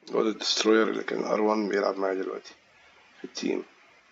هو ده الدستروير اللي كان ار 1 بيلعب معايا دلوقتي في التيم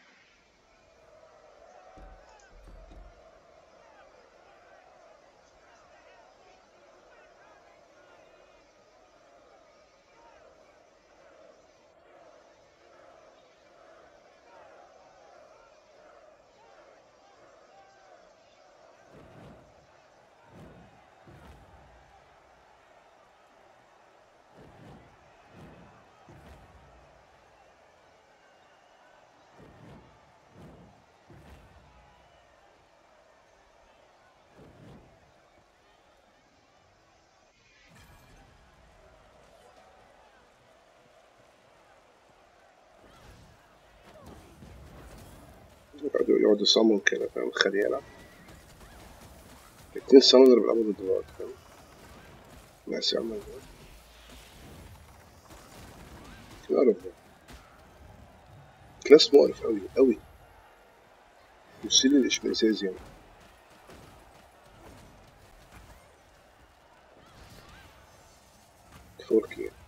يقعدوا يقعدوا صمم كده فاهم خليه يلعب الاتنين سامونر بيلعبوا ضد بعض فاهم ناس يعمل نعرف كلاس مقرف أوي أوي يرسل الإشمئزاز يعني فوركي يعني.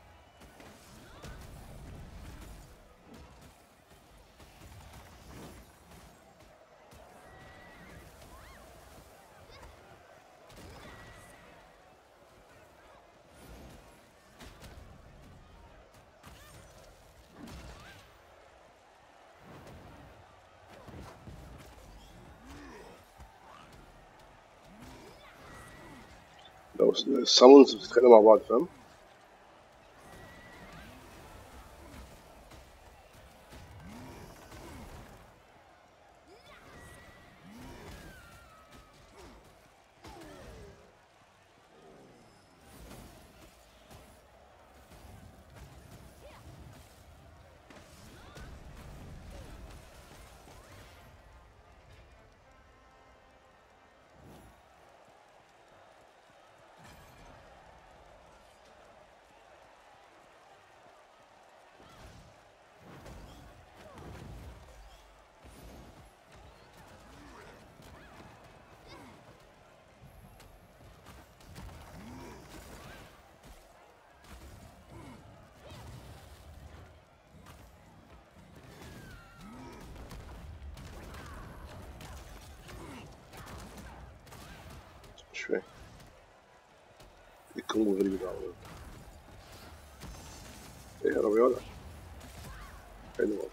لو السامونز بتتخانق مع بعض فاهم مش فاهم الكونغو غريب ده عمره. ايه يا ربي ولا حلو والله.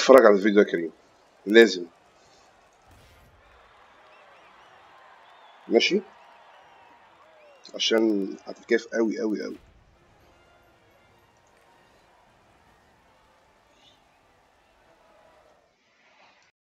تتفرج على الفيديو ده يا كريم لازم ماشي عشان هتتكيف قوي قوي قوي